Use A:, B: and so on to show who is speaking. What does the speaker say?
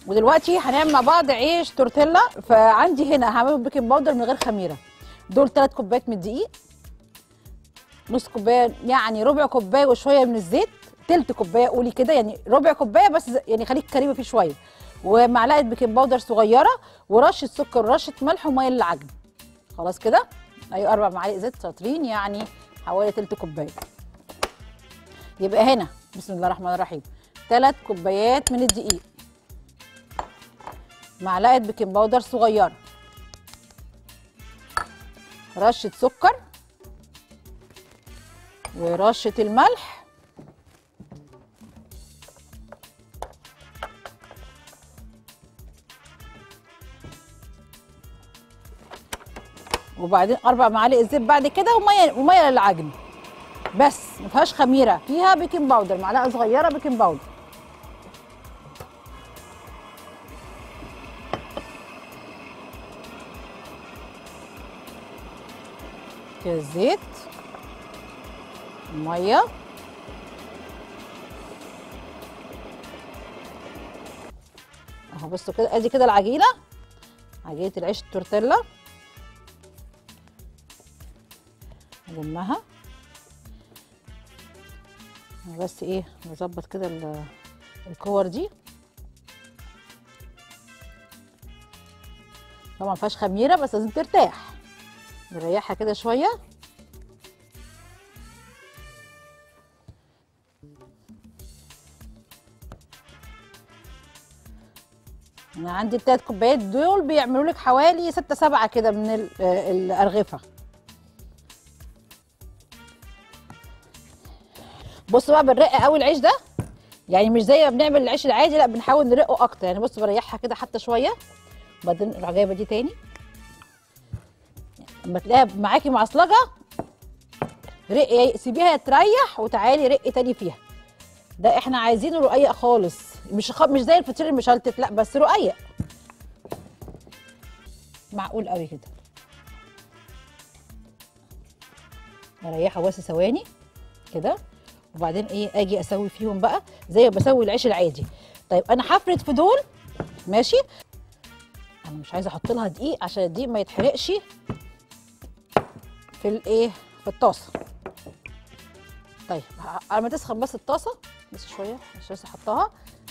A: ودلوقتي هنعمل مع بعض عيش تورتيلا فعندي هنا هعمله بيكنج باودر من غير خميره دول 3 كوبايات من الدقيق نص كوبايه يعني ربع كوبايه وشويه من الزيت تلت كوبايه قولي كده يعني ربع كوبايه بس ز- يعني خليك كريمه فيه شويه ومعلقه بيكنج باودر صغيره ورشه سكر ورشه ملح وميه للعجن خلاص كده ايوه اربع معالق زيت شاطرين يعني حوالي تلت كوبايه يبقى هنا بسم الله الرحمن الرحيم ثلاث كوبايات من الدقيق معلقه بيكنج باودر صغيره رشه سكر ورشه الملح وبعدين اربع معالق زيت بعد كده وميه وميه للعجن بس ما فيهاش خميره فيها بيكنج باودر معلقه صغيره بيكنج باودر كده الزيت الميه اهو بصوا كده ادي كده العجينه عجينه العيش التورتيلا نلمها بس ايه نظبط كده ال- الكور دي طبعا ما فيهاش خميره بس لازم ترتاح نريحها كده شويه انا عندي التلات كوبايات دول بيعملوا لك حوالي ستة سبعة كده من ال- آه، الأرغفة بصوا بقى بنرق قوي العيش ده يعني مش زي ما بنعمل العيش العادي لا بنحاول نرقه اكتر يعني بصوا بريحها كده حتى شويه وبعدين اروح جايبه دي تاني لما تلاقيها معاكي معصلجه رقي سيبيها تريح وتعالي رقي تاني فيها ده احنا عايزينه رقيق خالص مش خ... مش زي الفطير المشلتت لا بس رقيق معقول قوي كده اريحها بس ثواني كده وبعدين ايه اجي اسوي فيهم بقى زي ما بسوي العيش العادي طيب انا هفرد في دول ماشي انا مش عايزه احط لها دقيق عشان الدقيق ما يتحرقش في الايه في الطاسه طيب ه- على ما تسخن بس الطاسه بس شويه مش لسه حطها